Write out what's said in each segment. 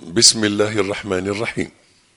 بسم الله الرحمن الرحيم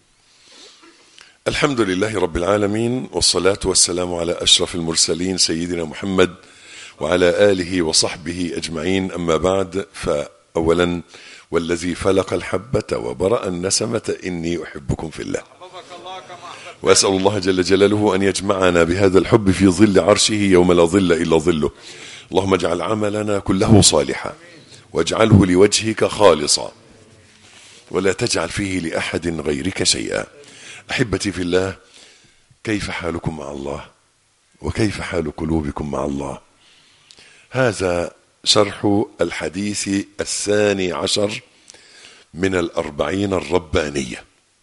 الحمد لله رب العالمين والصلاة والسلام على أشرف المرسلين سيدنا محمد وعلى آله وصحبه أجمعين أما بعد فأولا والذي فلق الحبة وبرأ النسمة إني أحبكم في الله وأسأل الله جل جلاله أن يجمعنا بهذا الحب في ظل عرشه يوم لا ظل إلا ظله اللهم اجعل عملنا كله صالحا واجعله لوجهك خالصا ولا تجعل فيه لأحد غيرك شيئا أحبتي في الله كيف حالكم مع الله وكيف حال قلوبكم مع الله هذا شرح الحديث الثاني عشر من الأربعين الربانية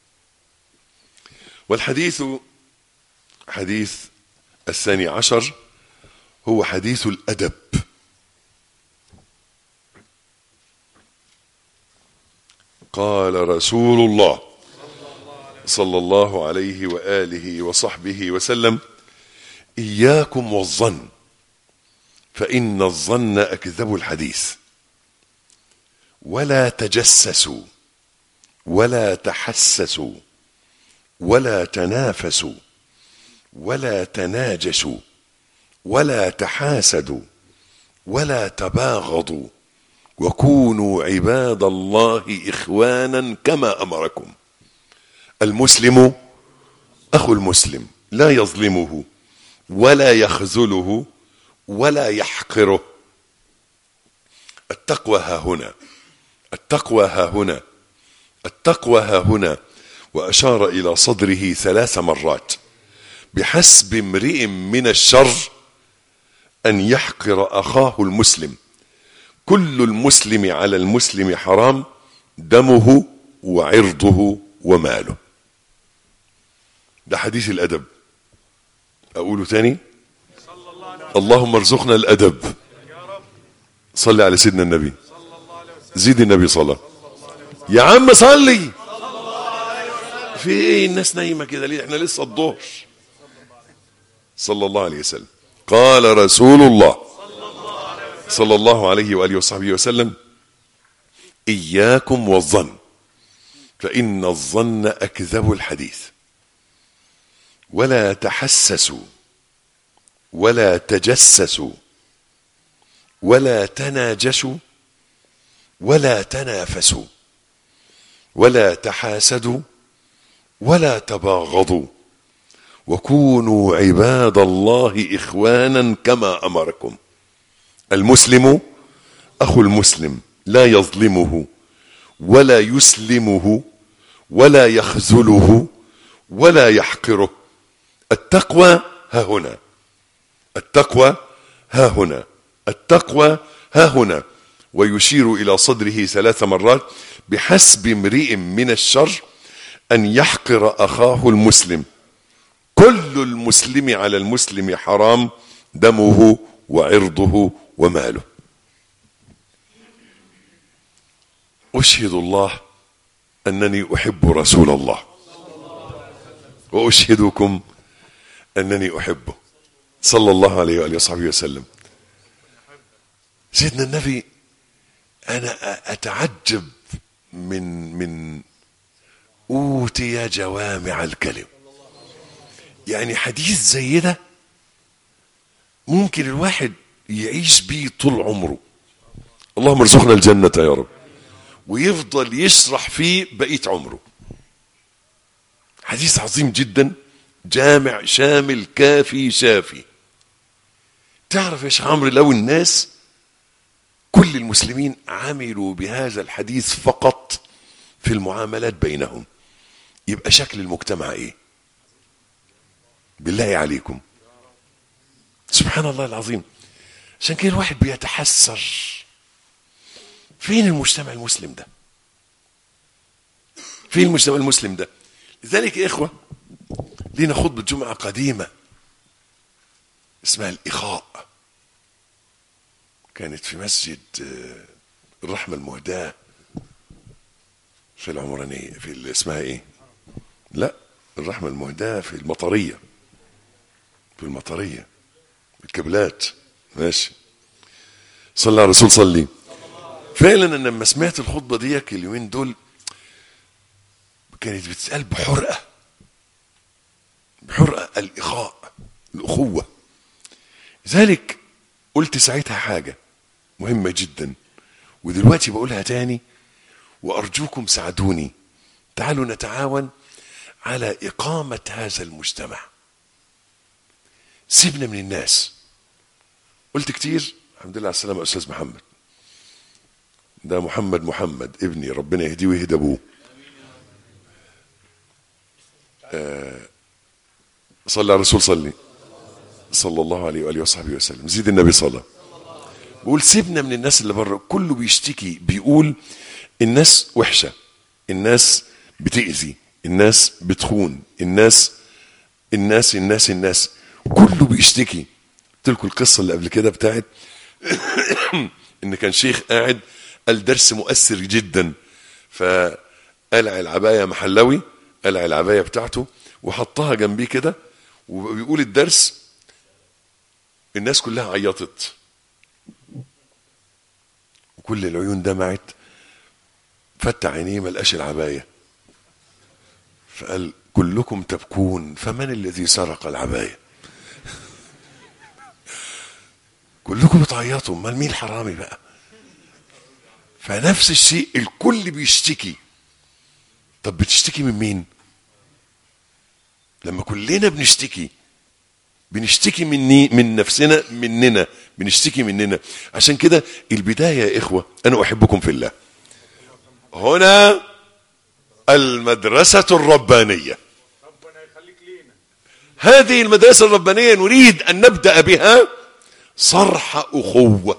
والحديث حديث الثاني عشر هو حديث الأدب قال رسول الله صلى الله عليه وآله وصحبه وسلم إياكم والظن فإن الظن أكذب الحديث ولا تجسسوا ولا تحسسوا ولا تنافسوا ولا تناجشوا ولا تحاسدوا ولا تباغضوا وكونوا عباد الله إخوانا كما أمركم المسلم أخو المسلم لا يظلمه ولا يخذله ولا يحقره التقوى ها هنا التقوى ها هنا التقوى ها هنا وأشار إلى صدره ثلاث مرات بحسب امرئ من الشر أن يحقر أخاه المسلم كل المسلم على المسلم حرام دمه وعرضه وماله ده حديث الأدب أقوله تاني اللهم ارزقنا الأدب صلي على سيدنا النبي زيد النبي صلى يا عم صلي في ايه الناس نايمة كده ليه احنا لسه الظهر صلى الله عليه وسلم قال رسول الله صلى الله عليه وآله وصحبه وسلم إياكم والظن فإن الظن أكذب الحديث ولا تحسسوا ولا تجسسوا ولا تناجشوا ولا تنافسوا ولا تحاسدوا ولا تباغضوا وكونوا عباد الله إخوانا كما أمركم المسلم أخو المسلم لا يظلمه ولا يسلمه ولا يخذله ولا يحقره التقوى ها هنا التقوى ها هنا التقوى ها هنا ويشير إلى صدره ثلاث مرات بحسب امرئ من الشر أن يحقر أخاه المسلم كل المسلم على المسلم حرام دمه وعرضه وماله أشهد الله أنني أحب رسول الله وأشهدكم أنني أحبه صلى الله عليه وآله وصحبه وسلم سيدنا النبي أنا أتعجب من من أوتي جوامع الكلم يعني حديث زي ده ممكن الواحد يعيش بيه طول عمره اللهم ارزقنا الجنة يا رب ويفضل يشرح فيه بقية عمره حديث عظيم جدا جامع شامل كافي شافي تعرف يا شيخ عمرو لو الناس كل المسلمين عملوا بهذا الحديث فقط في المعاملات بينهم يبقى شكل المجتمع ايه بالله عليكم سبحان الله العظيم عشان كده الواحد بيتحسر فين المجتمع المسلم ده فين المجتمع المسلم ده لذلك يا إخوة لينا خطبة جمعة قديمة اسمها الإخاء كانت في مسجد الرحمة المهداة في العمرانية في اسمها ايه لا الرحمة المهداة في المطرية في المطرية الكبلات ماشي صلى على الرسول صلي فعلا انا لما سمعت الخطبه ديك اليومين دول كانت بتتقال بحرقة بحرقة الإخاء الأخوة ذلك قلت ساعتها حاجة مهمة جدا ودلوقتي بقولها تاني وأرجوكم ساعدوني تعالوا نتعاون على إقامة هذا المجتمع سيبنا من الناس قلت كتير الحمد لله على السلامة يا أستاذ محمد ده محمد محمد ابني ربنا يهديه ويهدى أبوه آه صلى على الرسول صلي صلى الله عليه وآله وصحبه وسلم زيد النبي صلى بقول سيبنا من الناس اللي بره كله بيشتكي بيقول الناس وحشة الناس بتأذي الناس بتخون الناس الناس الناس الناس كله بيشتكي قلت لكم القصة اللي قبل كده بتاعت ان كان شيخ قاعد قال درس مؤثر جدا فقلع العباية محلوي قلع العباية بتاعته وحطها جنبيه كده وبيقول الدرس الناس كلها عيطت وكل العيون دمعت فتح عينيه ما لقاش العبايه فقال كلكم تبكون فمن الذي سرق العبايه كلكم بتعيطوا امال مين الحرامي بقى فنفس الشيء الكل بيشتكي طب بتشتكي من مين لما كلنا بنشتكي بنشتكي مني من نفسنا مننا بنشتكي مننا عشان كده البداية يا إخوة أنا أحبكم في الله هنا المدرسة الربانية هذه المدرسة الربانية نريد أن نبدأ بها صرح أخوة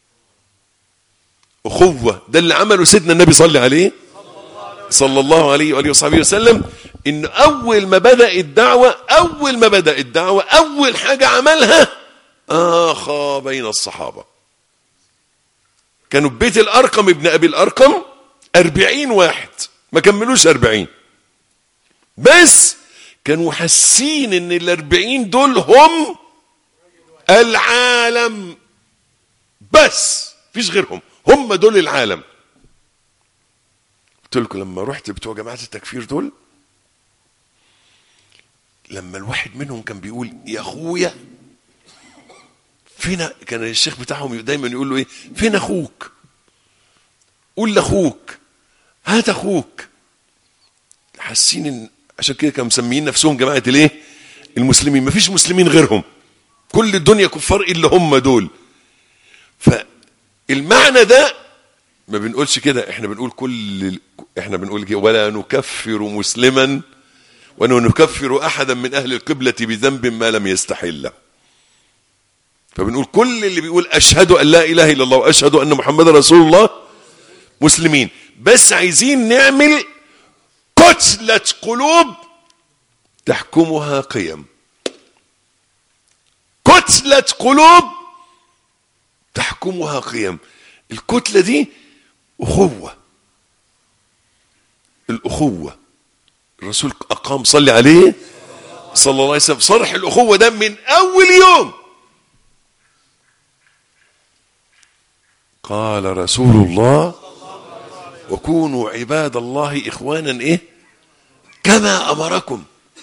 أخوة ده اللي عمله سيدنا النبي صلى عليه صلى الله عليه وآله وصحبه وسلم إن أول ما بدأ الدعوة أول ما بدأ الدعوة أول حاجة عملها آخى بين الصحابة كانوا ببيت الأرقم ابن أبي الأرقم أربعين واحد ما كملوش أربعين بس كانوا حاسين ان الأربعين دول هم العالم بس فيش غيرهم هم دول العالم قلت لكم لما رحت بتوع جماعة التكفير دول لما الواحد منهم كان بيقول يا اخويا فين كان الشيخ بتاعهم دايما يقول له ايه فين اخوك قول لاخوك هات اخوك حاسين ان عشان كده كانوا مسميين نفسهم جماعه الايه المسلمين مفيش مسلمين غيرهم كل الدنيا كفار الا هم دول فالمعنى ده ما بنقولش كده احنا بنقول كل احنا بنقول كده ولا نكفر مسلما ولا نكفر احدا من اهل القبلة بذنب ما لم يستحله فبنقول كل اللي بيقول اشهد ان لا اله الا الله واشهد ان محمد رسول الله مسلمين بس عايزين نعمل كتلة قلوب تحكمها قيم كتلة قلوب تحكمها قيم الكتلة دي أخوة الأخوة الرسول أقام صلي عليه صلى الله عليه وسلم صرح الأخوة ده من أول يوم قال رسول الله وكونوا عباد الله إخوانا إيه كما أمركم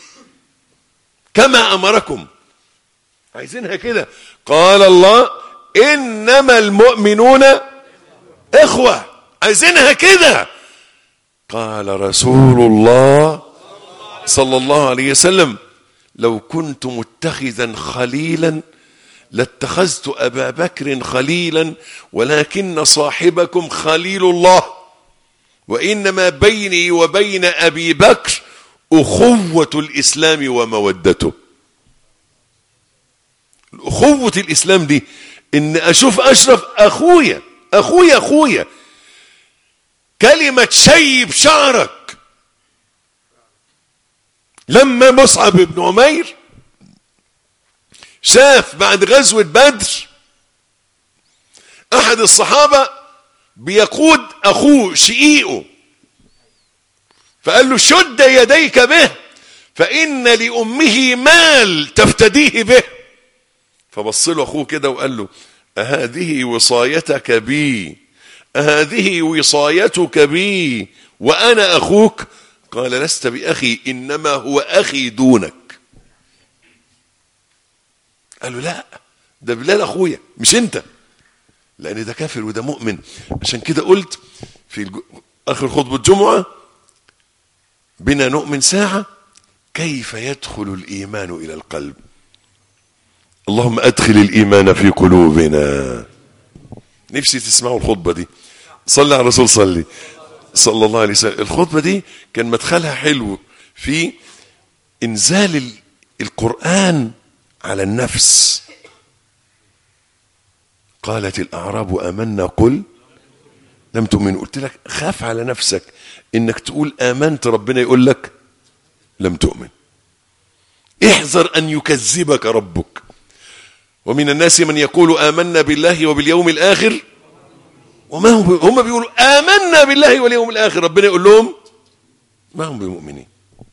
كما أمركم عايزينها كده قال الله إنما المؤمنون إخوة عايزينها كده قال رسول الله صلى الله عليه وسلم لو كنت متخذا خليلا لاتخذت أبا بكر خليلا ولكن صاحبكم خليل الله وإنما بيني وبين أبي بكر أخوة الإسلام ومودته أخوة الإسلام دي إن أشوف أشرف أخويا أخويا أخويا كلمة شيب شعرك لما مصعب بن عمير شاف بعد غزوة بدر أحد الصحابة بيقود أخوه شقيقه فقال له شد يديك به فإن لأمه مال تفتديه به فبص له أخوه كده وقال له أهذه وصايتك بي أهذه وصايتك بي وأنا أخوك قال لست بأخي إنما هو أخي دونك قالوا لا ده بلال أخويا مش أنت لأن ده كافر وده مؤمن عشان كده قلت في الج... آخر خطبة الجمعة بنا نؤمن ساعة كيف يدخل الإيمان إلى القلب اللهم أدخل الإيمان في قلوبنا نفسي تسمعوا الخطبة دي صلي على الرسول صلي صلى الله عليه وسلم الخطبة دي كان مدخلها حلو في إنزال القرآن على النفس قالت الأعراب آمنا قل لم تؤمن قلت لك خاف على نفسك إنك تقول آمنت ربنا يقول لك لم تؤمن احذر أن يكذبك ربك ومن الناس من يقول آمنا بالله وباليوم الآخر وما هم هم بيقولوا آمنا بالله واليوم الآخر ربنا يقول لهم ما هم بمؤمنين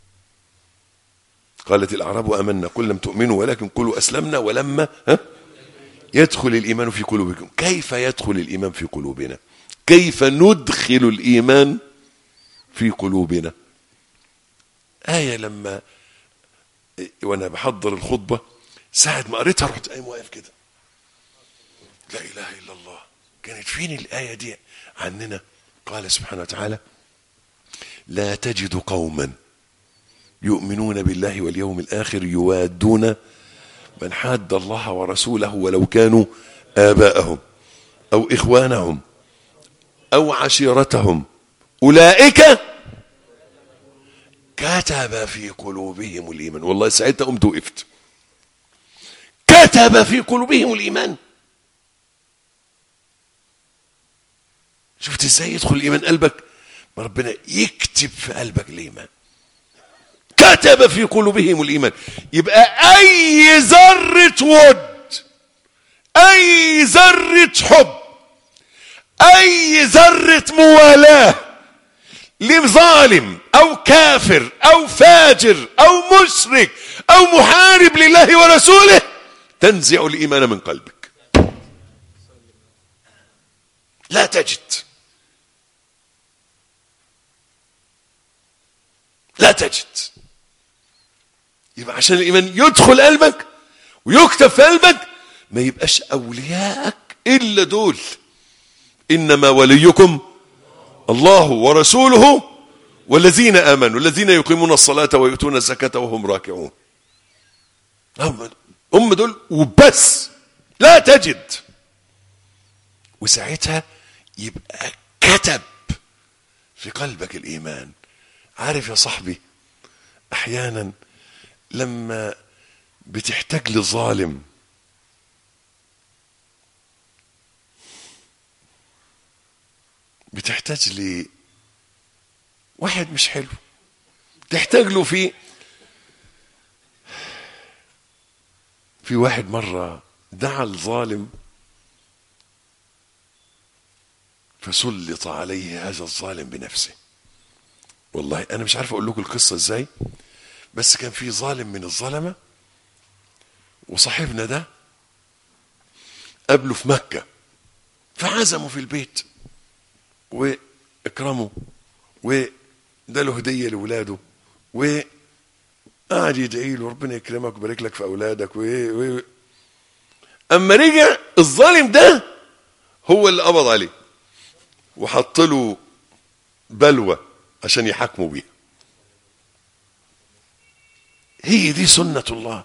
قالت الأعراب آمنا قل لم تؤمنوا ولكن قولوا أسلمنا ولما ها يدخل الإيمان في قلوبكم كيف يدخل الإيمان في قلوبنا كيف ندخل الإيمان في قلوبنا آية لما وأنا بحضر الخطبة ساعة ما قريتها رحت قايم واقف كده لا إله إلا الله كانت فين الآية دي عننا قال سبحانه وتعالى لا تجد قوما يؤمنون بالله واليوم الآخر يوادون من حاد الله ورسوله ولو كانوا آباءهم أو إخوانهم أو عشيرتهم أولئك كتب في قلوبهم الإيمان والله ساعتها قمت وقفت كتب في قلوبهم الإيمان شفت ازاي يدخل الإيمان قلبك ما ربنا يكتب في قلبك الإيمان كتب في قلوبهم الإيمان يبقى أي ذرة ود أي ذرة حب أي ذرة موالاة لظالم أو كافر أو فاجر أو مشرك أو محارب لله ورسوله تنزع الإيمان من قلبك لا تجد لا تجد يبقى عشان الإيمان يدخل قلبك ويكتب في قلبك ما يبقاش أولياءك إلا دول إنما وليكم الله ورسوله والذين آمنوا الذين يقيمون الصلاة ويؤتون الزكاة وهم راكعون هم هم دول وبس لا تجد وساعتها يبقى كتب في قلبك الإيمان عارف يا صاحبي أحيانا لما بتحتاج لظالم بتحتاج ل واحد مش حلو تحتاج له في في واحد مرة دعا الظالم فسلط عليه هذا الظالم بنفسه والله أنا مش عارف أقول لكم القصة إزاي بس كان في ظالم من الظلمة وصاحبنا ده قابله في مكة فعزمه في البيت واكرمه واداله هديه لاولاده وقعد يدعي له ربنا يكرمك ويبارك لك في اولادك و... و... اما رجع الظالم ده هو اللي قبض عليه وحط له بلوى عشان يحاكموا بيها هي دي سنة الله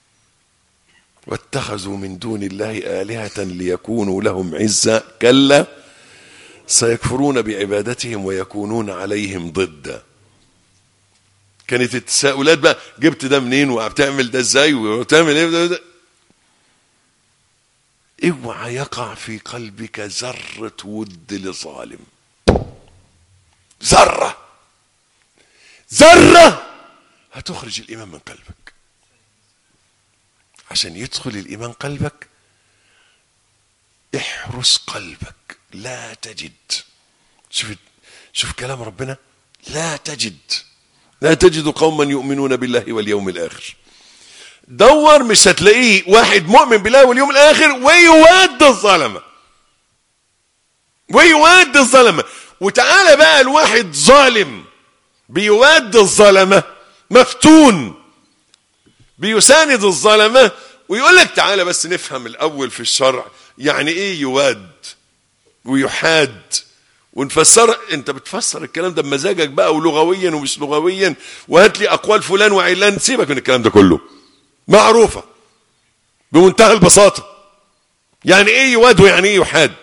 واتخذوا من دون الله آلهة ليكونوا لهم عزا كلا سيكفرون بعبادتهم ويكونون عليهم ضدا كانت التساؤلات بقى جبت ده منين وبتعمل ده ازاي وبتعمل ايه ده, ده. اوعى يقع في قلبك ذرة ود لظالم ذرة ذرة هتخرج الإيمان من قلبك عشان يدخل الإيمان قلبك احرس قلبك لا تجد شوف شوف كلام ربنا لا تجد لا تجد قوما يؤمنون بالله واليوم الآخر دور مش هتلاقيه واحد مؤمن بالله واليوم الآخر ويواد الظلمة ويواد الظلمة وتعالى بقى الواحد ظالم بيواد الظلمة مفتون بيساند الظلمة ويقول لك تعالى بس نفهم الأول في الشرع يعني إيه يواد ويحاد ونفسر انت بتفسر الكلام ده بمزاجك بقى ولغويا ومش لغويا وهات لي اقوال فلان وعلان سيبك من الكلام ده كله معروفه بمنتهى البساطه يعني ايه يواد ويعني ايه يحاد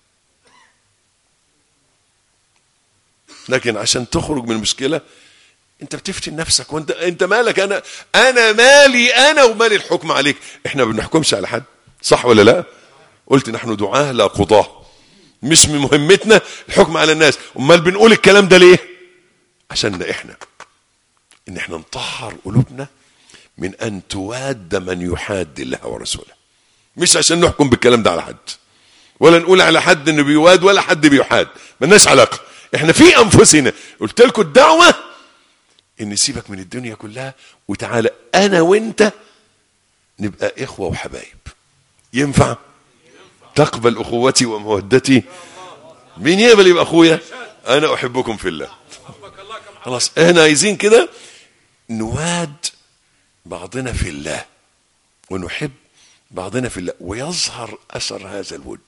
لكن عشان تخرج من المشكله انت بتفتن نفسك وانت انت مالك انا انا مالي انا ومالي الحكم عليك احنا ما بنحكمش على حد صح ولا لا قلت نحن دعاه لا قضاه مش من مهمتنا الحكم على الناس امال بنقول الكلام ده ليه عشان احنا ان احنا نطهر قلوبنا من ان تواد من يحاد الله ورسوله مش عشان نحكم بالكلام ده على حد ولا نقول على حد انه بيواد ولا حد بيحاد ملناش علاقه احنا في انفسنا قلت لكم الدعوه ان سيبك من الدنيا كلها وتعالى انا وانت نبقى اخوه وحبايب ينفع تقبل اخوتي ومودتي مين يقبل يبقى اخويا انا احبكم في الله خلاص احنا عايزين كده نواد بعضنا في الله ونحب بعضنا في الله ويظهر اثر هذا الود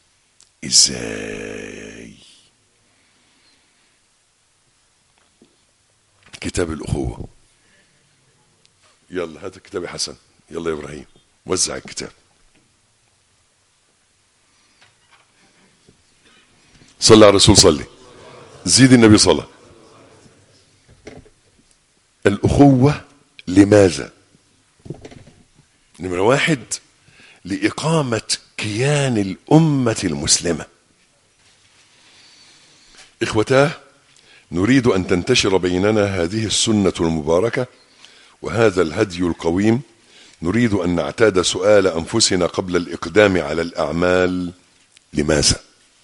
ازاي كتاب الاخوه يلا هات الكتاب يا حسن يلا يا ابراهيم وزع الكتاب صلى على الرسول صلي زيد النبي صلى الأخوة لماذا نمرة واحد لإقامة كيان الأمة المسلمة إخوتاه نريد أن تنتشر بيننا هذه السنة المباركة وهذا الهدي القويم نريد أن نعتاد سؤال أنفسنا قبل الإقدام على الأعمال لماذا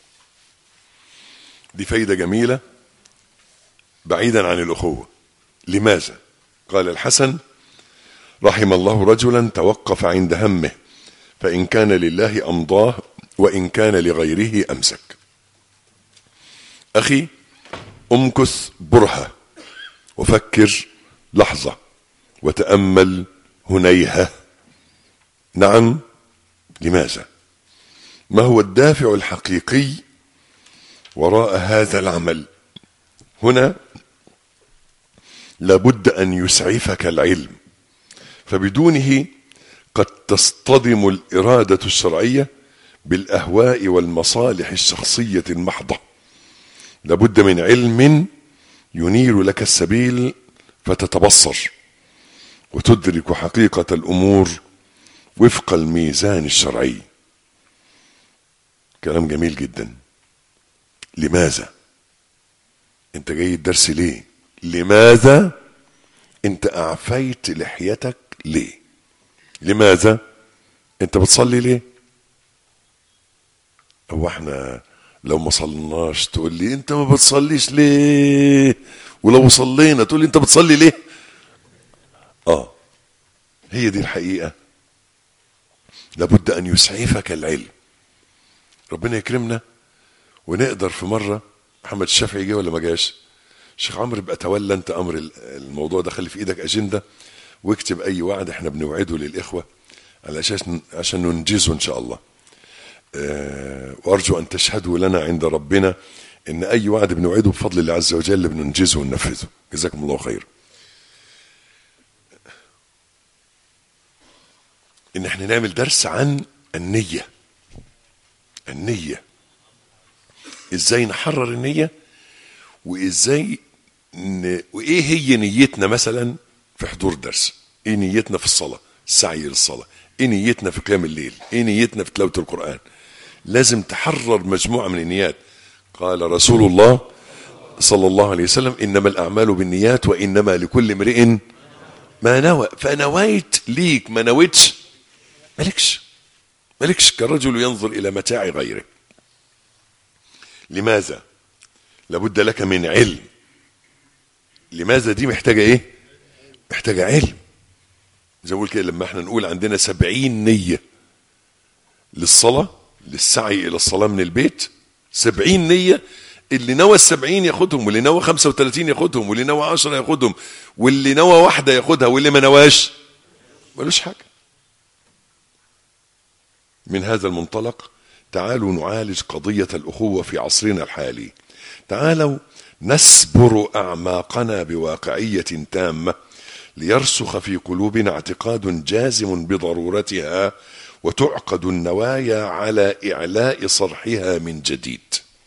دي فايدة جميلة بعيدا عن الأخوة لماذا قال الحسن رحم الله رجلا توقف عند همه فإن كان لله أمضاه وإن كان لغيره أمسك أخي أمكث برهة وفكر لحظة وتأمل هنيهة نعم لماذا ما هو الدافع الحقيقي وراء هذا العمل هنا لابد ان يسعفك العلم فبدونه قد تصطدم الاراده الشرعيه بالاهواء والمصالح الشخصيه المحضه لابد من علم ينير لك السبيل فتتبصر وتدرك حقيقه الامور وفق الميزان الشرعي كلام جميل جدا لماذا انت جاي الدرس ليه لماذا انت اعفيت لحيتك ليه لماذا انت بتصلي ليه هو احنا لو ما صلناش تقول لي انت ما بتصليش ليه ولو صلينا تقول لي انت بتصلي ليه اه هي دي الحقيقه لابد ان يسعفك العلم ربنا يكرمنا ونقدر في مره محمد الشافعي جه ولا ما جاش شيخ عمرو يبقى تولى انت امر الموضوع ده خلي في ايدك اجنده واكتب اي وعد احنا بنوعده للاخوه على اساس عشان ننجزه ان شاء الله أه وارجو ان تشهدوا لنا عند ربنا ان اي وعد بنوعده بفضل الله عز وجل بننجزه وننفذه جزاكم الله خير ان احنا نعمل درس عن النيه النيه ازاي نحرر النيه وازاي ن... وايه هي نيتنا مثلا في حضور درس ايه نيتنا في الصلاه السعي للصلاه ايه نيتنا في قيام الليل ايه نيتنا في تلاوه القران لازم تحرر مجموعه من النيات قال رسول الله صلى الله عليه وسلم انما الاعمال بالنيات وانما لكل امرئ ما نوى فنويت ليك ما نويتش مالكش مالكش كرجل ينظر الى متاع غيره لماذا لابد لك من علم لماذا دي محتاجة ايه محتاجة علم زي ما كده لما احنا نقول عندنا سبعين نية للصلاة للسعي إلى الصلاة من البيت سبعين نية اللي نوى السبعين ياخدهم واللي نوى خمسة وثلاثين ياخدهم واللي نوى عشرة ياخدهم واللي نوى واحدة ياخدها واللي ما نواش ملوش حاجة من هذا المنطلق تعالوا نعالج قضية الأخوة في عصرنا الحالي تعالوا نسبر أعماقنا بواقعية تامة ليرسخ في قلوبنا اعتقاد جازم بضرورتها وتعقد النوايا على إعلاء صرحها من جديد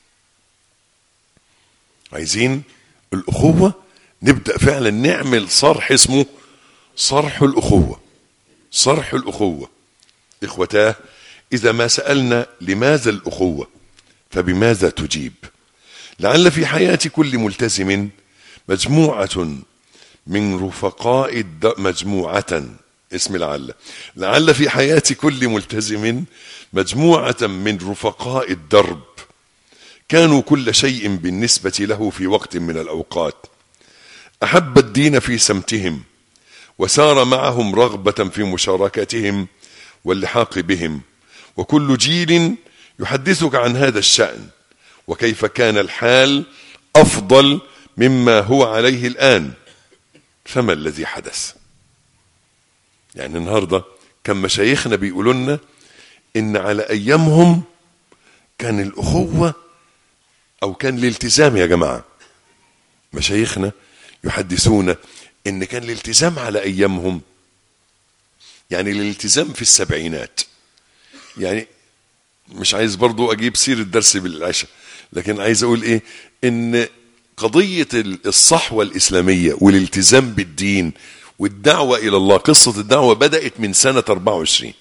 عايزين الأخوة نبدأ فعلا نعمل صرح اسمه صرح الأخوة صرح الأخوة إخوتاه إذا ما سألنا لماذا الأخوة فبماذا تجيب لعل في حياة كل ملتزم مجموعة من رفقاء الد... مجموعة اسم لعل لعل في حياة كل ملتزم مجموعة من رفقاء الدرب كانوا كل شيء بالنسبة له في وقت من الأوقات أحب الدين في سمتهم وسار معهم رغبة في مشاركتهم واللحاق بهم وكل جيل يحدثك عن هذا الشأن وكيف كان الحال أفضل مما هو عليه الآن فما الذي حدث يعني النهاردة كان مشايخنا بيقولوا لنا إن على أيامهم كان الأخوة أو كان الالتزام يا جماعة مشايخنا يحدثون إن كان الالتزام على أيامهم يعني الالتزام في السبعينات يعني مش عايز برضو أجيب سير الدرس بالعشاء لكن عايز أقول إيه إن قضية الصحوة الإسلامية والالتزام بالدين والدعوة إلى الله قصة الدعوة بدأت من سنة 24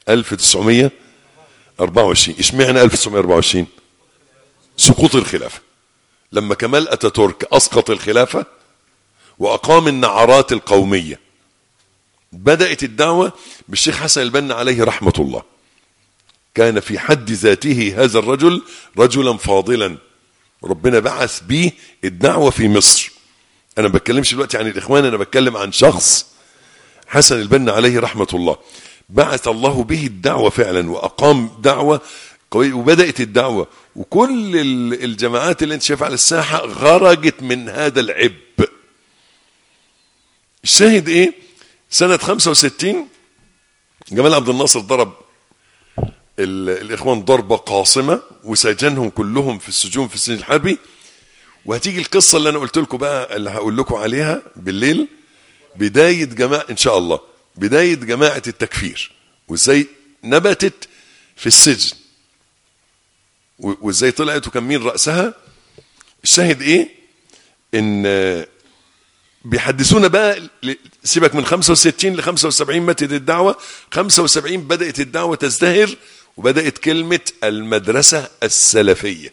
1924 اشمعنى 1924 سقوط الخلافة لما كمال أتاتورك أسقط الخلافة وأقام النعرات القومية بدأت الدعوة بالشيخ حسن البنا عليه رحمة الله كان في حد ذاته هذا الرجل رجلا فاضلا ربنا بعث به الدعوة في مصر أنا ما بتكلمش دلوقتي عن الإخوان أنا بتكلم عن شخص حسن البنا عليه رحمة الله بعث الله به الدعوة فعلا وأقام دعوة قوية وبدأت الدعوة وكل الجماعات اللي انت شايفها على الساحة خرجت من هذا العب الشاهد ايه سنة 65 جمال عبد الناصر ضرب الإخوان ضربة قاصمة وسجنهم كلهم في السجون في السجن الحربي وهتيجي القصة اللي أنا قلت لكم بقى اللي هقول لكم عليها بالليل بداية جماعة إن شاء الله بداية جماعة التكفير وإزاي نبتت في السجن وإزاي طلعت وكان مين رأسها الشاهد إيه إن بيحدثونا بقى سيبك من 65 ل 75 ماتت الدعوة 75 بدأت الدعوة تزدهر وبدأت كلمة المدرسة السلفية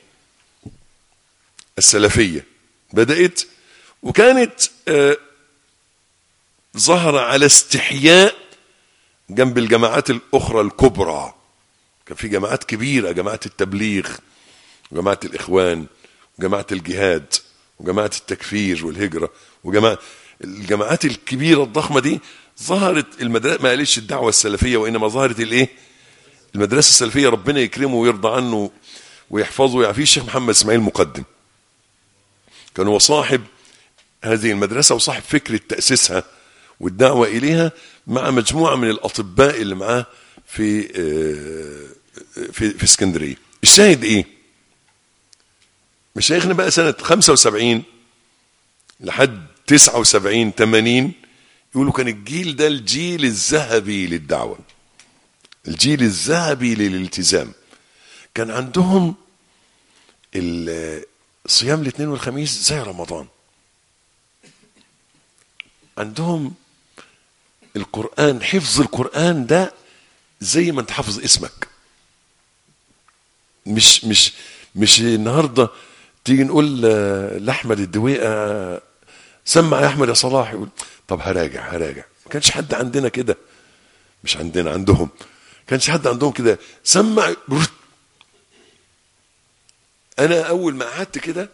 السلفية بدأت وكانت آه ظهر على استحياء جنب الجماعات الأخرى الكبرى كان في جماعات كبيرة جماعة التبليغ وجماعة الإخوان وجماعة الجهاد وجماعة التكفير والهجرة وجماعة الجماعات الكبيرة الضخمة دي ظهرت المدرسة ما قالتش الدعوة السلفية وإنما ظهرت الإيه المدرسة السلفية ربنا يكرمه ويرضى عنه ويحفظه ويعافيه الشيخ محمد اسماعيل مقدم كان هو صاحب هذه المدرسة وصاحب فكرة تأسيسها والدعوة إليها مع مجموعة من الأطباء اللي معاه في في في اسكندرية الشاهد إيه مشايخنا بقى سنة 75 لحد 79 80 يقولوا كان الجيل ده الجيل الذهبي للدعوة الجيل الذهبي للالتزام كان عندهم صيام الاثنين والخميس زي رمضان عندهم القرآن حفظ القرآن ده زي ما انت حافظ اسمك مش مش مش النهارده تيجي نقول لاحمد الدويقه سمع يا احمد يا صلاح يقول طب هراجع هراجع ما كانش حد عندنا كده مش عندنا عندهم كانش حد عندهم كده سمع انا اول ما قعدت كده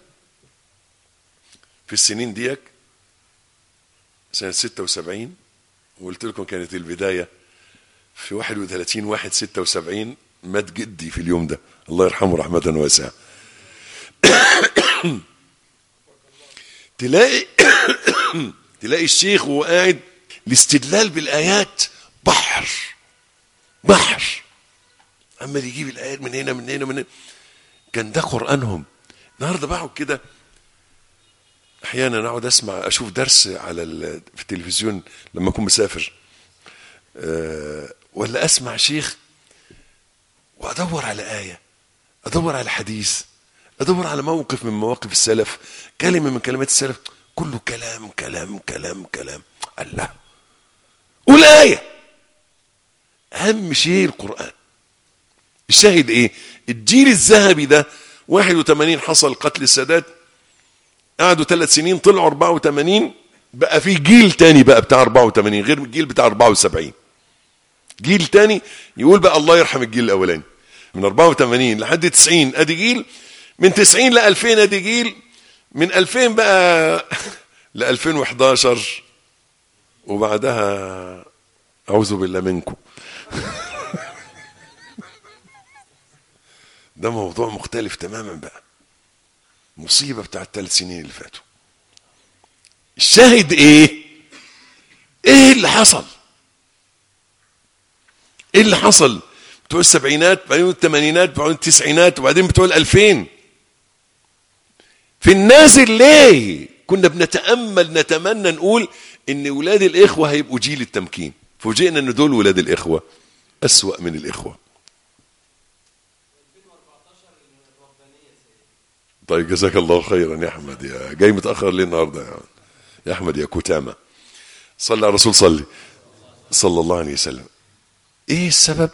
في السنين ديك سنة 76 وقلت لكم كانت البداية في 31 واحد 76 مات جدي في اليوم ده الله يرحمه رحمة واسعة تلاقي تلاقي الشيخ وهو قاعد الاستدلال بالايات بحر بحر عمال يجيب الايات من هنا من هنا من هنا كان ده قرانهم النهارده بقعد كده احيانا اقعد اسمع اشوف درس على ال- في التلفزيون لما اكون مسافر أه ولا اسمع شيخ وادور على ايه ادور على حديث ادور على موقف من مواقف السلف كلمه من كلمات السلف كله كلام كلام كلام كلام الله قول ايه اهم شيء القران الشاهد ايه الجيل الذهبي ده 81 حصل قتل السادات قعدوا ثلاث سنين طلعوا 84 بقى في جيل تاني بقى بتاع 84 غير الجيل بتاع 74 جيل تاني يقول بقى الله يرحم الجيل الاولاني من 84 لحد 90 ادي جيل من 90 ل 2000 ادي جيل من 2000 بقى ل 2011 وبعدها اعوذ بالله منكم ده موضوع مختلف تماما بقى مصيبة بتاع الثلاث سنين اللي فاتوا الشاهد ايه ايه اللي حصل ايه اللي حصل بتوع السبعينات بعدين الثمانينات بعدين التسعينات وبعدين بتوع الالفين في النازل ليه كنا بنتأمل نتمنى نقول ان ولاد الاخوة هيبقوا جيل التمكين فوجئنا ان دول ولاد الاخوة اسوأ من الاخوة طيب جزاك الله خيرا يا احمد يا جاي متاخر ليه النهارده يا, يا احمد يا كتامه صلى على الرسول صلي صلى الله عليه وسلم ايه السبب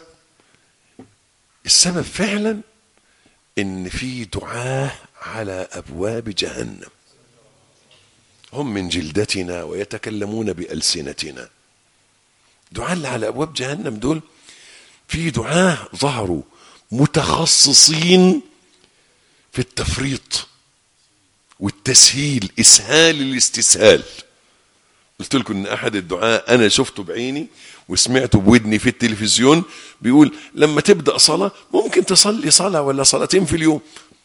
السبب فعلا ان في دعاه على ابواب جهنم هم من جلدتنا ويتكلمون بالسنتنا دعاة اللي على ابواب جهنم دول في دعاه ظهروا متخصصين في التفريط والتسهيل اسهال الاستسهال قلت لكم ان احد الدعاء انا شفته بعيني وسمعته بودني في التلفزيون بيقول لما تبدا صلاه ممكن تصلي صلاه ولا صلاتين في اليوم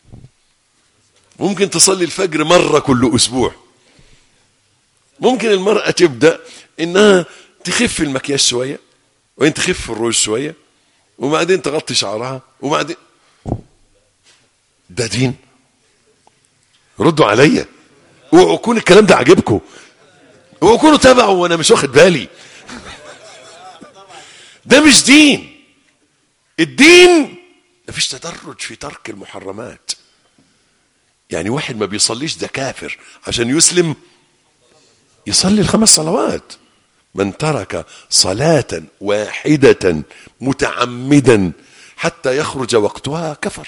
ممكن تصلي الفجر مره كل اسبوع ممكن المراه تبدا انها تخف المكياج شويه وبعدين تخف الروج شويه وبعدين تغطي شعرها وبعدين ده دين ردوا عليا اوعوا يكون الكلام ده عاجبكم اوعوا يكونوا تبعوا وانا مش واخد بالي ده مش دين الدين مفيش تدرج في ترك المحرمات يعني واحد ما بيصليش ده كافر عشان يسلم يصلي الخمس صلوات من ترك صلاة واحدة متعمدا حتى يخرج وقتها كفر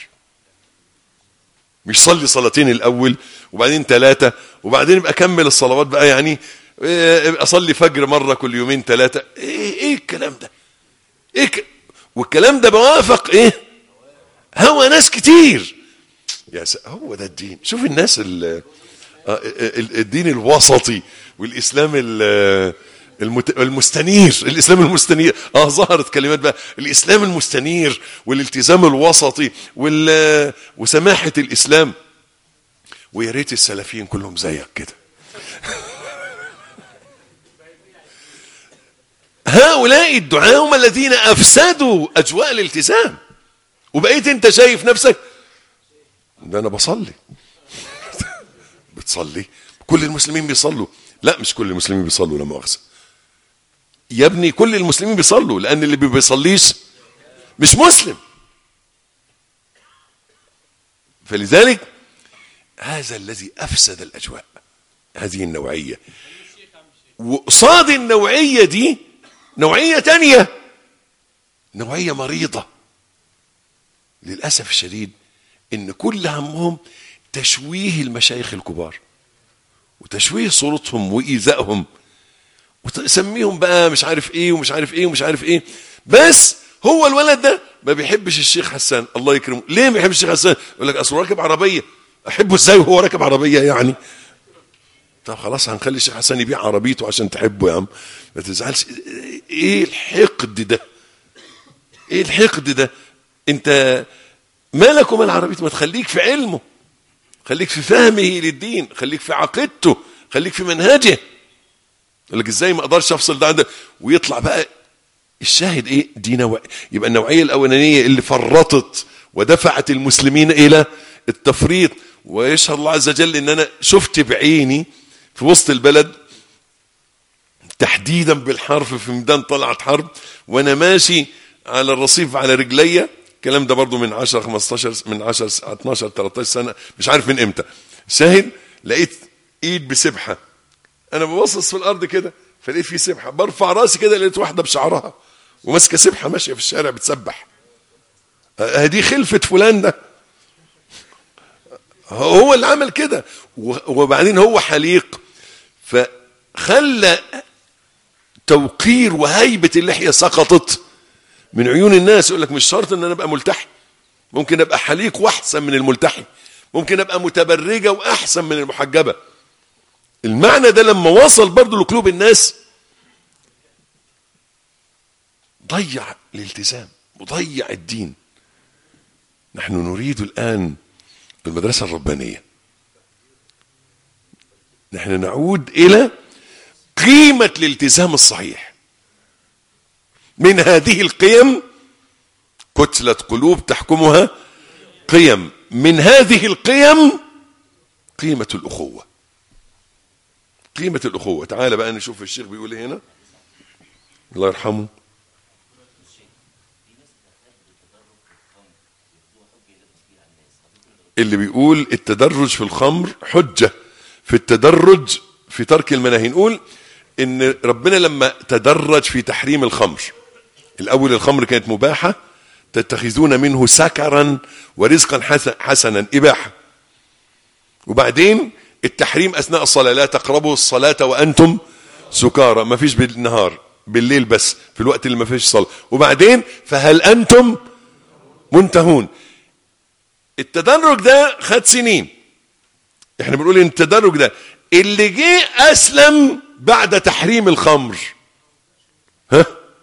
مش صلي صلاتين الاول وبعدين ثلاثه وبعدين ابقى اكمل الصلوات بقى يعني إيه، اصلي فجر مره كل يومين ثلاثه ايه ايه الكلام ده ايه ك... والكلام ده بوافق ايه هوى ناس كتير يا س... هو ده الدين شوف الناس ال... آه، ال- الدين الوسطي والاسلام ال... المت... المستنير الاسلام المستنير اه ظهرت كلمات بقى الاسلام المستنير والالتزام الوسطي وال... وسماحه الاسلام ويا ريت السلفيين كلهم زيك كده هؤلاء الدعاة هم الذين افسدوا اجواء الالتزام وبقيت انت شايف نفسك ده انا بصلي بتصلي كل المسلمين بيصلوا لا مش كل المسلمين بيصلوا لا مؤاخذه يا ابني كل المسلمين بيصلوا لان اللي ما بيصليش مش مسلم فلذلك هذا الذي افسد الاجواء هذه النوعيه وقصاد النوعيه دي نوعيه تانية نوعيه مريضه للاسف الشديد ان كل همهم تشويه المشايخ الكبار وتشويه صورتهم وايذائهم وتسميهم بقى مش عارف ايه ومش عارف ايه ومش عارف ايه بس هو الولد ده ما بيحبش الشيخ حسان الله يكرمه ليه ما بيحبش الشيخ حسان يقول لك اصله راكب عربيه احبه ازاي وهو راكب عربيه يعني طب خلاص هنخلي الشيخ حسان يبيع عربيته عشان تحبه يا عم ما تزعلش ايه الحقد ده ايه الحقد ده انت مالك ومال عربيته ما تخليك في علمه خليك في فهمه للدين خليك في عقيدته خليك في منهجه يقول لك ازاي ما اقدرش افصل ده عن ده ويطلع بقى الشاهد ايه دي نوع يبقى النوعيه الاولانيه اللي فرطت ودفعت المسلمين الى التفريط ويشهد الله عز وجل ان انا شفت بعيني في وسط البلد تحديدا بالحرف في ميدان طلعت حرب وانا ماشي على الرصيف على رجليا الكلام ده برضو من 10 15 من 10 12 13 سنه مش عارف من امتى شاهد لقيت ايد بسبحه انا ببصص في الارض كده فلقيت في سبحه برفع راسي كده لقيت واحده بشعرها وماسكه سبحه ماشيه في الشارع بتسبح هدي خلفه فلان ده هو اللي عمل كده وبعدين هو حليق فخلى توقير وهيبه اللحيه سقطت من عيون الناس يقول لك مش شرط ان انا ابقى ملتحي ممكن ابقى حليق واحسن من الملتحي ممكن ابقى متبرجه واحسن من المحجبه المعنى ده لما وصل برضه لقلوب الناس ضيع الالتزام وضيع الدين نحن نريد الان المدرسه الربانيه نحن نعود الى قيمه الالتزام الصحيح من هذه القيم كتله قلوب تحكمها قيم من هذه القيم قيمه الاخوه قيمة الأخوة تعال بقى نشوف الشيخ بيقول ايه هنا الله يرحمه اللي بيقول التدرج في الخمر حجة في التدرج في ترك المناهي نقول ان ربنا لما تدرج في تحريم الخمر الاول الخمر كانت مباحة تتخذون منه سكرا ورزقا حسنا اباحة وبعدين التحريم اثناء الصلاه لا تقربوا الصلاه وانتم سكارى ما فيش بالنهار بالليل بس في الوقت اللي ما فيش صلاه وبعدين فهل انتم منتهون التدرج ده خد سنين احنا بنقول ان التدرج ده اللي جه اسلم بعد تحريم الخمر ها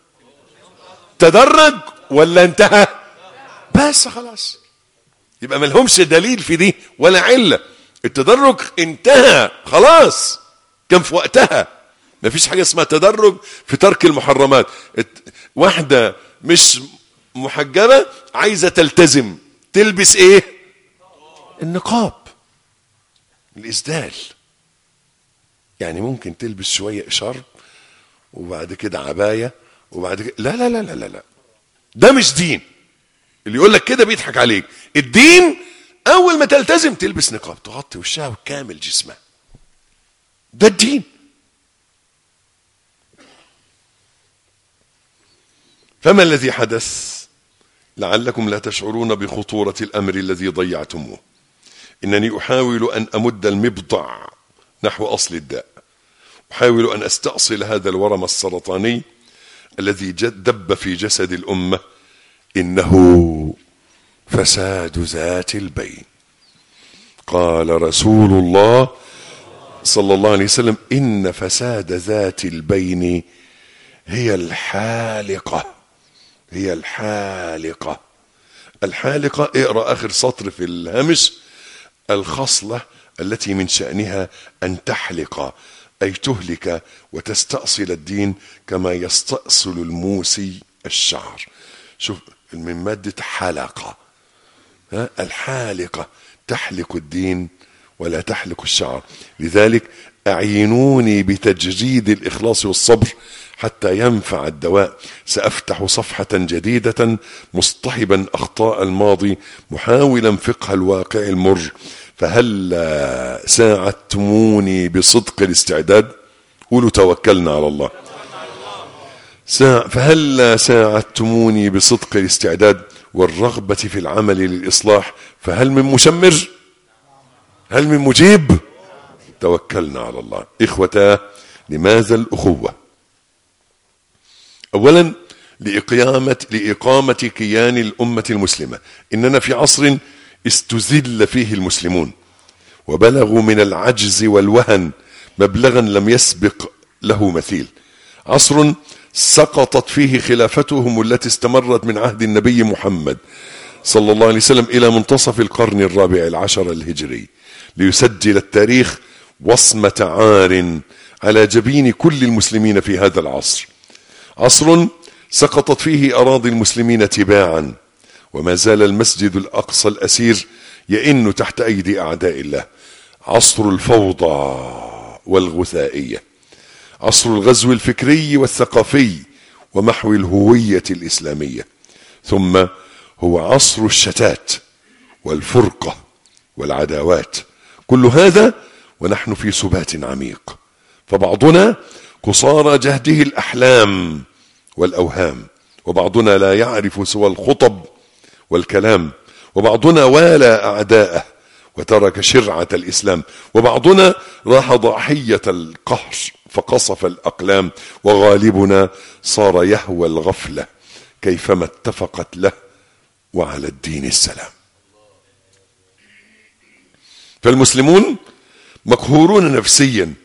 تدرج ولا انتهى بس خلاص يبقى ما لهمش دليل في دي ولا عله التدرج انتهى خلاص كان في وقتها ما فيش حاجة اسمها تدرج في ترك المحرمات واحدة مش محجبة عايزة تلتزم تلبس ايه النقاب الإسدال يعني ممكن تلبس شوية شرب وبعد كده عباية وبعد كده لا لا لا لا لا, لا. ده مش دين اللي يقول لك كده بيضحك عليك الدين اول ما تلتزم تلبس نقاب تغطي وشها وكامل جسمها ده الدين فما الذي حدث لعلكم لا تشعرون بخطورة الأمر الذي ضيعتموه إنني أحاول أن أمد المبضع نحو أصل الداء أحاول أن أستأصل هذا الورم السرطاني الذي دب في جسد الأمة إنه فساد ذات البين قال رسول الله صلى الله عليه وسلم إن فساد ذات البين هي الحالقة هي الحالقة الحالقة اقرأ آخر سطر في الهمش الخصلة التي من شأنها أن تحلق أي تهلك وتستأصل الدين كما يستأصل الموسي الشعر شوف من مادة حلقة الحالقة تحلق الدين ولا تحلق الشعر لذلك أعينوني بتجريد الإخلاص والصبر حتى ينفع الدواء سأفتح صفحة جديدة مصطحبا أخطاء الماضي محاولا فقه الواقع المر فهل ساعدتموني بصدق الاستعداد قولوا توكلنا على الله فهل ساعدتموني بصدق الاستعداد والرغبة في العمل للإصلاح فهل من مشمر هل من مجيب توكلنا على الله إخوتاه لماذا الأخوة أولا لإقامة, لإقامة كيان الأمة المسلمة إننا في عصر استزل فيه المسلمون وبلغوا من العجز والوهن مبلغا لم يسبق له مثيل عصر سقطت فيه خلافتهم التي استمرت من عهد النبي محمد صلى الله عليه وسلم إلى منتصف القرن الرابع العشر الهجري ليسجل التاريخ وصمة عار على جبين كل المسلمين في هذا العصر عصر سقطت فيه أراضي المسلمين تباعا وما زال المسجد الأقصى الأسير يئن تحت أيدي أعداء الله عصر الفوضى والغثائية عصر الغزو الفكري والثقافي ومحو الهوية الإسلامية ثم هو عصر الشتات والفرقة والعداوات كل هذا ونحن في سبات عميق فبعضنا قصارى جهده الأحلام والأوهام وبعضنا لا يعرف سوى الخطب والكلام وبعضنا والى أعداءه وترك شرعة الإسلام وبعضنا راح ضحية القهر فقصف الأقلام وغالبنا صار يهوى الغفلة كيفما اتفقت له وعلى الدين السلام فالمسلمون مقهورون نفسيا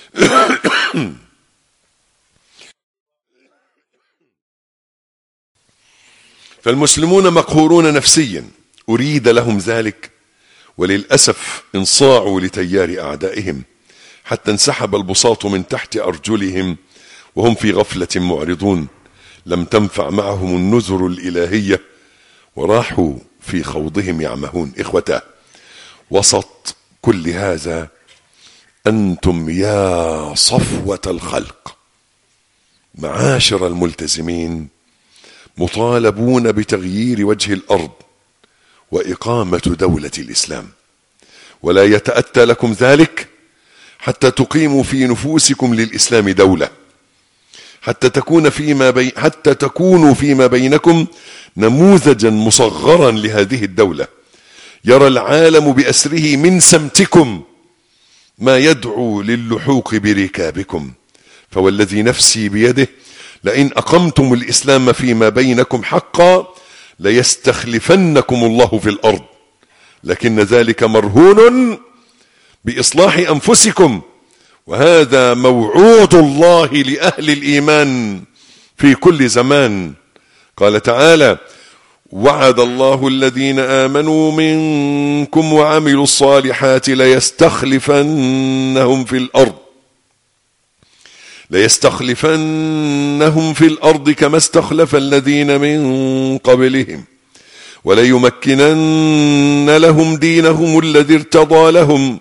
فالمسلمون مقهورون نفسيا أريد لهم ذلك وللأسف انصاعوا لتيار أعدائهم حتى انسحب البساط من تحت أرجلهم وهم في غفلة معرضون لم تنفع معهم النذر الإلهية وراحوا في خوضهم يعمهون إخوته وسط كل هذا أنتم يا صفوة الخلق معاشر الملتزمين مطالبون بتغيير وجه الأرض وإقامة دولة الإسلام ولا يتأتى لكم ذلك حتى تقيموا في نفوسكم للإسلام دولة حتى تكون فيما بي حتى تكونوا فيما بينكم نموذجا مصغرا لهذه الدولة يرى العالم بأسره من سمتكم ما يدعو للحوق بركابكم فوالذي نفسي بيده لئن أقمتم الإسلام فيما بينكم حقا ليستخلفنكم الله في الأرض لكن ذلك مرهون بإصلاح أنفسكم وهذا موعود الله لأهل الإيمان في كل زمان قال تعالى وعد الله الذين آمنوا منكم وعملوا الصالحات ليستخلفنهم في الأرض ليستخلفنهم في الأرض كما استخلف الذين من قبلهم وليمكنن لهم دينهم الذي ارتضى لهم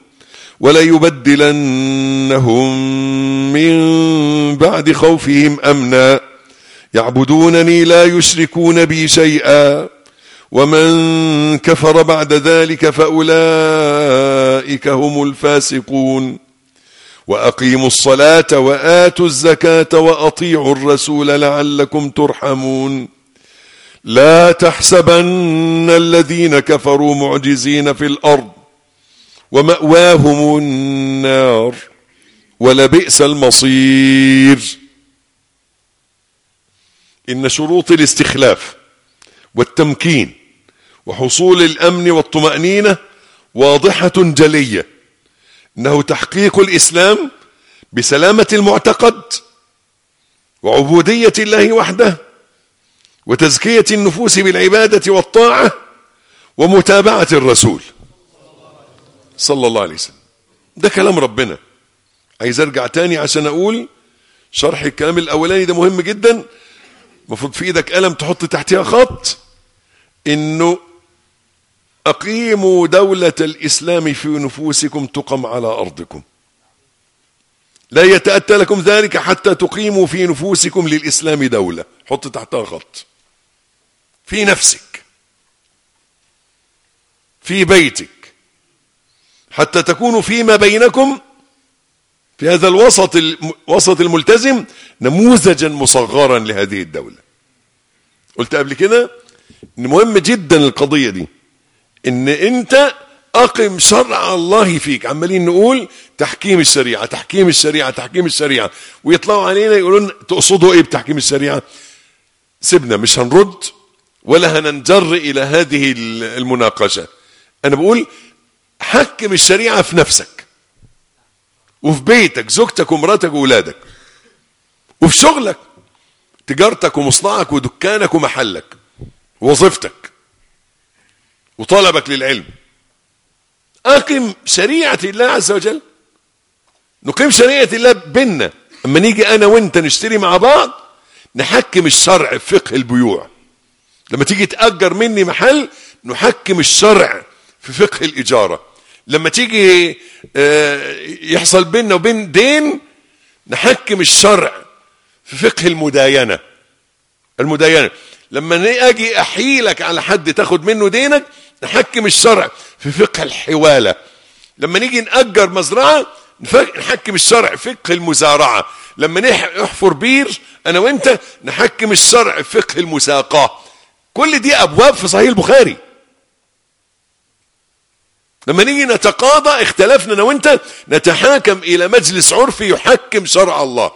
وليبدلنهم من بعد خوفهم أمنا يعبدونني لا يشركون بي شيئا ومن كفر بعد ذلك فأولئك هم الفاسقون وأقيموا الصلاة وآتوا الزكاة وأطيعوا الرسول لعلكم ترحمون لا تحسبن الذين كفروا معجزين في الأرض ومأواهم النار ولبئس المصير إن شروط الاستخلاف والتمكين وحصول الأمن والطمأنينة واضحة جلية إنه تحقيق الإسلام بسلامة المعتقد وعبودية الله وحده وتزكية النفوس بالعبادة والطاعة ومتابعة الرسول صلى الله عليه وسلم ده كلام ربنا عايز ارجع تاني عشان اقول شرح الكلام الاولاني ده مهم جدا المفروض في ايدك قلم تحط تحتها خط انه اقيموا دولة الاسلام في نفوسكم تقم على ارضكم لا يتأتى لكم ذلك حتى تقيموا في نفوسكم للإسلام دولة حط تحتها خط في نفسك في بيتك حتى تكونوا فيما بينكم في هذا الوسط الوسط الملتزم نموذجا مصغرا لهذه الدولة قلت قبل كده ان مهم جدا القضية دي ان انت اقم شرع الله فيك عمالين نقول تحكيم الشريعة تحكيم الشريعة تحكيم الشريعة ويطلعوا علينا يقولون تقصدوا ايه بتحكيم الشريعة سيبنا مش هنرد ولا هننجر الى هذه المناقشة انا بقول حكم الشريعة في نفسك وفي بيتك زوجتك ومراتك وولادك وفي شغلك تجارتك ومصنعك ودكانك ومحلك وظيفتك وطلبك للعلم اقم شريعه الله عز وجل نقيم شريعه الله بينا اما نيجي انا وانت نشتري مع بعض نحكم الشرع في فقه البيوع لما تيجي تأجر مني محل نحكم الشرع في فقه الإجارة لما تيجي آه، يحصل بيننا وبين دين نحكم الشرع في فقه المداينة المداينة لما ني- أجي أحيلك على حد تاخد منه دينك نحكم الشرع في فقه الحوالة لما نيجي نأجر مزرعة نف- نحكم الشرع في فقه المزارعة لما نح- نحفر بير أنا وأنت نحكم الشرع في فقه المساقاة كل دي أبواب في صحيح البخاري لما نيجي نتقاضى اختلفنا انا وانت نتحاكم الى مجلس عرفي يحكم شرع الله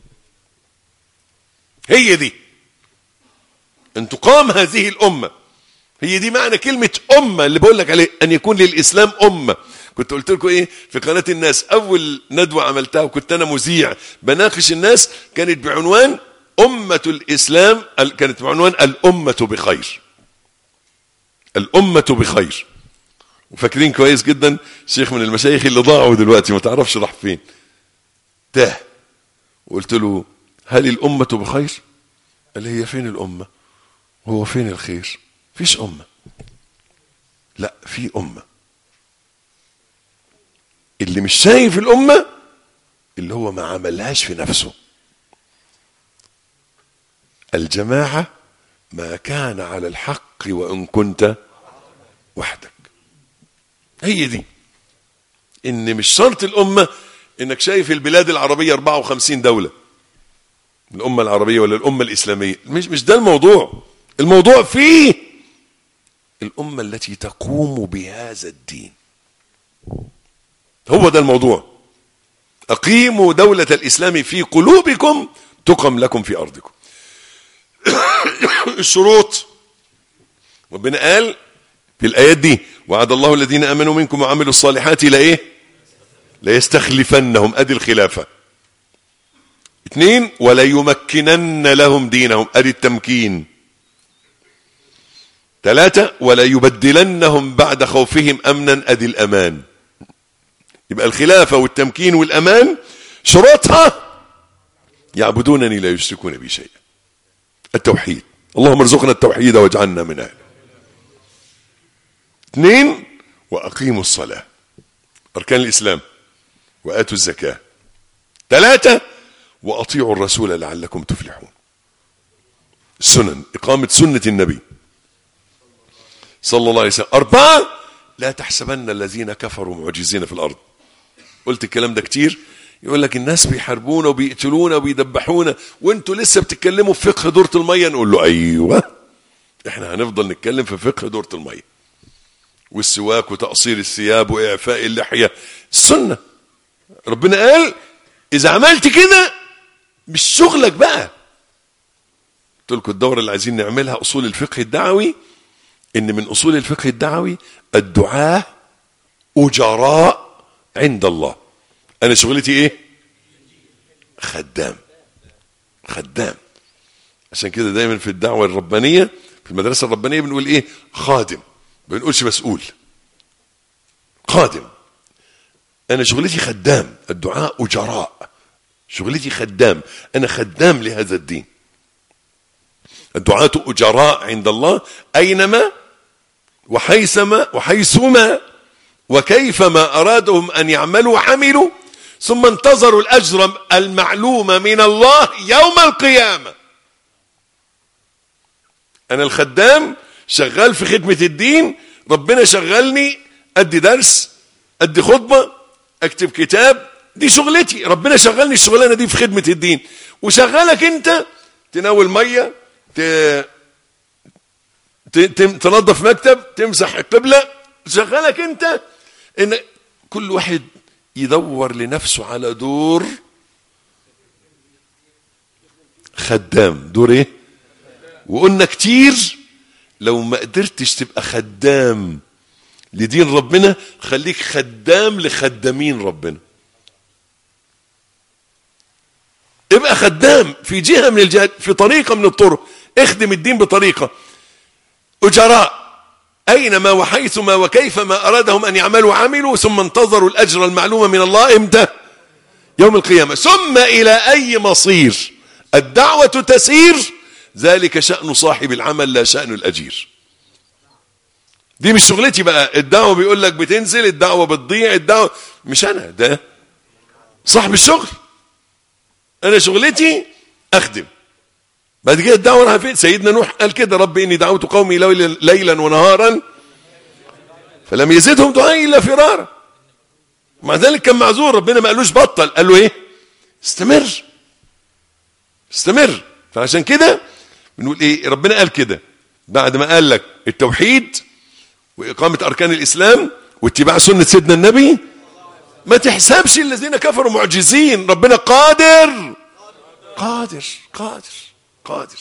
هي دي ان تقام هذه الامه هي دي معنى كلمه امه اللي بقول لك عليه ان يكون للاسلام امه كنت قلت لكم ايه في قناه الناس اول ندوه عملتها وكنت انا مذيع بناقش الناس كانت بعنوان امه الاسلام ال- كانت بعنوان الامه بخير الامه بخير وفاكرين كويس جدا شيخ من المشايخ اللي ضاعوا دلوقتي ما تعرفش راح فين تاه وقلت له هل الأمة بخير قال لي هي فين الأمة هو فين الخير فيش أمة لا في أمة اللي مش شايف الأمة اللي هو ما عملهاش في نفسه الجماعة ما كان على الحق وإن كنت وحدك هي دي ان مش شرط الامه انك شايف البلاد العربيه 54 دوله الامه العربيه ولا الامه الاسلاميه مش مش ده الموضوع الموضوع فيه الامه التي تقوم بهذا الدين هو ده الموضوع اقيموا دوله الاسلام في قلوبكم تقم لكم في ارضكم الشروط ربنا قال في الآيات دي وعد الله الذين آمنوا منكم وعملوا الصالحات إلى إيه لا يستخلفنهم أدي الخلافة اثنين ولا يمكنن لهم دينهم أدي التمكين ثلاثة ولا يبدلنهم بعد خوفهم أمنا أدي الأمان يبقى الخلافة والتمكين والأمان شروطها يعبدونني لا يشركون بي شيئا التوحيد اللهم ارزقنا التوحيد واجعلنا من أهله اثنين وأقيموا الصلاة أركان الإسلام وآتوا الزكاة ثلاثة وأطيعوا الرسول لعلكم تفلحون السنن إقامة سنة النبي صلى الله عليه وسلم أربعة لا تحسبن الذين كفروا معجزين في الأرض قلت الكلام ده كتير يقول لك الناس بيحاربونا وبيقتلونا وبيدبحونا وانتوا لسه بتتكلموا في فقه دورة المية نقول له أيوة احنا هنفضل نتكلم في فقه دورة المية والسواك وتقصير الثياب وإعفاء اللحية السنة ربنا قال إذا عملت كده مش شغلك بقى قلت لكم الدورة اللي عايزين نعملها أصول الفقه الدعوي إن من أصول الفقه الدعوي الدعاة أجراء عند الله أنا شغلتي إيه؟ خدام خدام عشان كده دايما في الدعوة الربانية في المدرسة الربانية بنقول إيه؟ خادم ما بنقولش مسؤول قادم انا شغلتي خدام الدعاء اجراء شغلتي خدام انا خدام لهذا الدين الدعاة اجراء عند الله اينما وحيثما وحيثما وكيفما ارادهم ان يعملوا وعملوا ثم انتظروا الاجر المعلوم من الله يوم القيامه انا الخدام شغال في خدمة الدين ربنا شغلني ادي درس ادي خطبة اكتب كتاب دي شغلتي ربنا شغلني الشغلانة دي في خدمة الدين وشغلك انت تناول مية ت... ت... ت... تنظف مكتب تمسح القبلة شغلك انت ان كل واحد يدور لنفسه على دور خدام دور ايه وقلنا كتير لو ما قدرتش تبقى خدام لدين ربنا خليك خدام لخدامين ربنا ابقى خدام في جهة من الجهات في طريقة من الطرق اخدم الدين بطريقة أجراء أينما وحيثما وكيفما أرادهم أن يعملوا عملوا ثم انتظروا الأجر المعلوم من الله إمتى يوم القيامة ثم إلى أي مصير الدعوة تسير ذلك شأن صاحب العمل لا شأن الأجير دي مش شغلتي بقى الدعوة بيقول لك بتنزل الدعوة بتضيع الدعوة مش أنا ده صاحب الشغل أنا شغلتي أخدم بعد كده الدعوة راح فين سيدنا نوح قال كده رب إني دعوت قومي ليلا ونهارا فلم يزدهم دعائي إلا فرارا مع ذلك كان معذور ربنا ما قالوش بطل قال له ايه استمر استمر فعشان كده بنقول ايه ربنا قال كده بعد ما قال لك التوحيد وإقامة أركان الإسلام واتباع سنة سيدنا النبي ما تحسبش الذين كفروا معجزين ربنا قادر قادر قادر قادر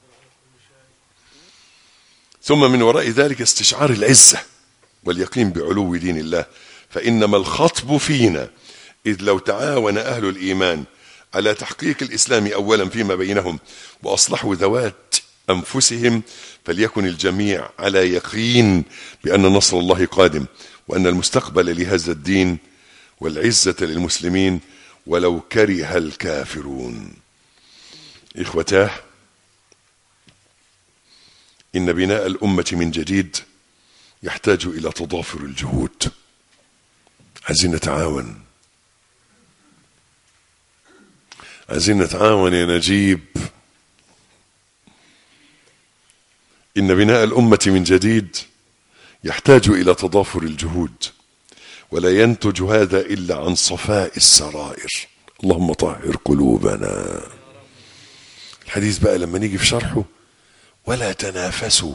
ثم من وراء ذلك استشعار العزة واليقين بعلو دين الله فإنما الخطب فينا إذ لو تعاون أهل الإيمان على تحقيق الإسلام أولا فيما بينهم وأصلحوا ذوات أنفسهم فليكن الجميع على يقين بأن نصر الله قادم وأن المستقبل لهذا الدين والعزة للمسلمين ولو كره الكافرون إخوتاه إن بناء الأمة من جديد يحتاج إلى تضافر الجهود عايزين نتعاون عايزين نتعاون يا نجيب إن بناء الأمة من جديد يحتاج إلى تضافر الجهود ولا ينتج هذا إلا عن صفاء السرائر اللهم طهر قلوبنا الحديث بقى لما نيجي في شرحه ولا تنافسوا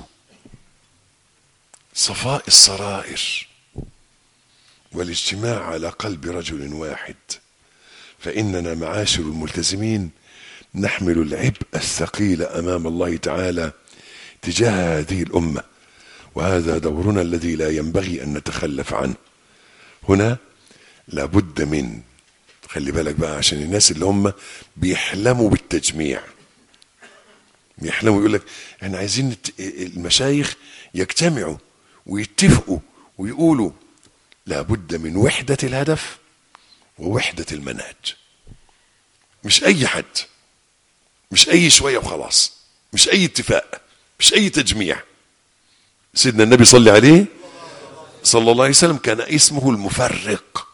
صفاء السرائر والاجتماع على قلب رجل واحد فإننا معاشر الملتزمين نحمل العبء الثقيل أمام الله تعالى تجاه هذه الأمة وهذا دورنا الذي لا ينبغي أن نتخلف عنه هنا لابد من خلي بالك بقى عشان الناس اللي هم بيحلموا بالتجميع بيحلموا يقول لك احنا عايزين المشايخ يجتمعوا ويتفقوا ويقولوا لابد من وحدة الهدف ووحدة المنهج مش أي حد مش أي شوية وخلاص مش أي اتفاق مش أي تجميع سيدنا النبي صلى عليه صلى الله عليه وسلم كان اسمه المفرق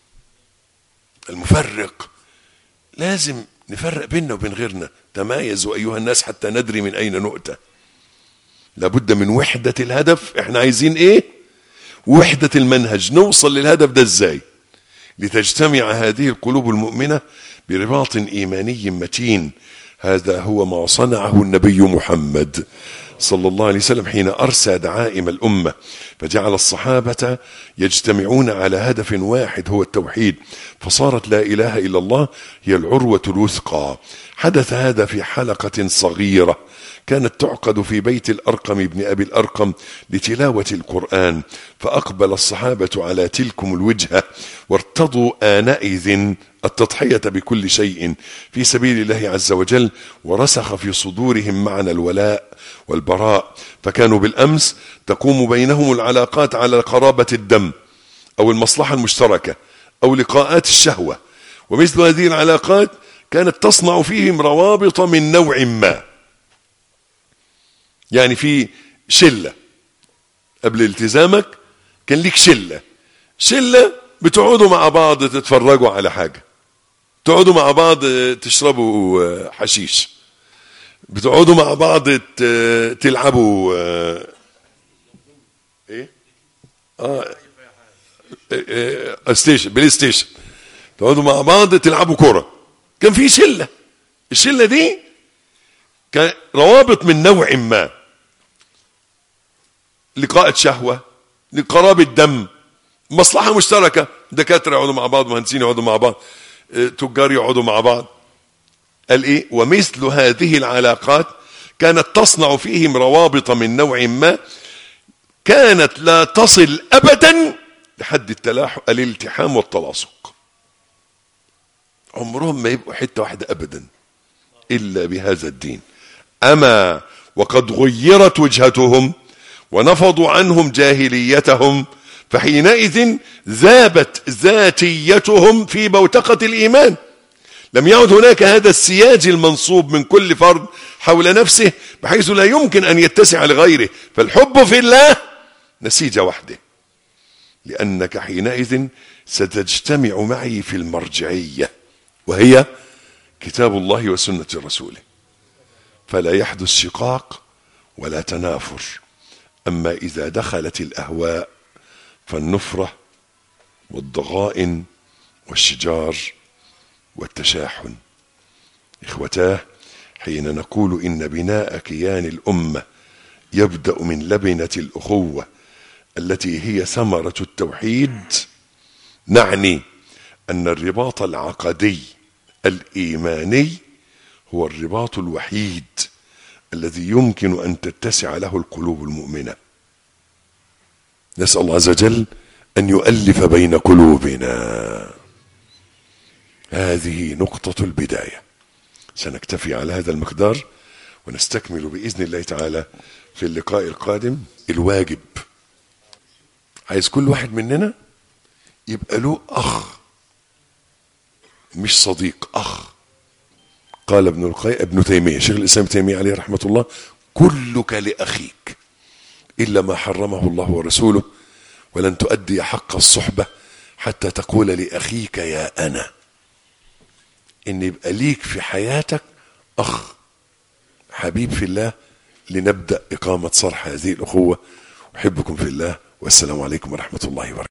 المفرق لازم نفرق بيننا وبين غيرنا تمايزوا أيها الناس حتى ندري من أين نؤتى لابد من وحدة الهدف احنا عايزين ايه وحدة المنهج نوصل للهدف ده ازاي لتجتمع هذه القلوب المؤمنة برباط إيماني متين هذا هو ما صنعه النبي محمد صلى الله عليه وسلم حين أرسى دعائم الأمة فجعل الصحابة يجتمعون على هدف واحد هو التوحيد فصارت لا إله إلا الله هي العروة الوثقى حدث هذا في حلقة صغيرة كانت تعقد في بيت الأرقم ابن أبي الأرقم لتلاوة القرآن فأقبل الصحابة على تلكم الوجهة وارتضوا آنئذ التضحية بكل شيء في سبيل الله عز وجل ورسخ في صدورهم معنى الولاء والبراء فكانوا بالأمس تقوم بينهم العلاقات على قرابة الدم أو المصلحة المشتركة أو لقاءات الشهوة ومثل هذه العلاقات كانت تصنع فيهم روابط من نوع ما يعني في شلة قبل التزامك كان ليك شلة شلة بتقعدوا مع بعض تتفرجوا على حاجة تقعدوا مع بعض تشربوا حشيش بتقعدوا مع بعض تلعبوا ايه اه ستيشن بلاي ستيشن تقعدوا مع بعض تلعبوا كرة كان في شلة الشلة دي كان روابط من نوع ما لقاءة شهوة لقرابة دم مصلحة مشتركة دكاترة يقعدوا مع بعض مهندسين يقعدوا مع بعض تجار يقعدوا مع بعض قال ايه ومثل هذه العلاقات كانت تصنع فيهم روابط من نوع ما كانت لا تصل ابدا لحد التلاحق الالتحام والتلاصق عمرهم ما يبقوا حته واحده ابدا الا بهذا الدين اما وقد غيرت وجهتهم ونفضوا عنهم جاهليتهم فحينئذ ذابت ذاتيتهم في بوتقة الإيمان لم يعد هناك هذا السياج المنصوب من كل فرد حول نفسه بحيث لا يمكن أن يتسع لغيره فالحب في الله نسيج وحده لأنك حينئذ ستجتمع معي في المرجعية وهي كتاب الله وسنة رسوله فلا يحدث شقاق ولا تنافر أما إذا دخلت الأهواء فالنفرة والضغائن والشجار والتشاحن إخوتاه حين نقول إن بناء كيان الأمة يبدأ من لبنة الأخوة التي هي ثمرة التوحيد نعني أن الرباط العقدي الإيماني هو الرباط الوحيد الذي يمكن أن تتسع له القلوب المؤمنة نسأل الله عز وجل أن يؤلف بين قلوبنا هذه نقطة البداية سنكتفي على هذا المقدار ونستكمل بإذن الله تعالى في اللقاء القادم الواجب عايز كل واحد مننا يبقى له أخ مش صديق أخ قال ابن القيم ابن تيمية شيخ الإسلام تيمية عليه رحمة الله كلك لأخيك إلا ما حرمه الله ورسوله ولن تؤدي حق الصحبة حتى تقول لأخيك يا أنا إن يبقى ليك في حياتك أخ حبيب في الله لنبدأ إقامة صرح هذه الأخوة أحبكم في الله والسلام عليكم ورحمة الله وبركاته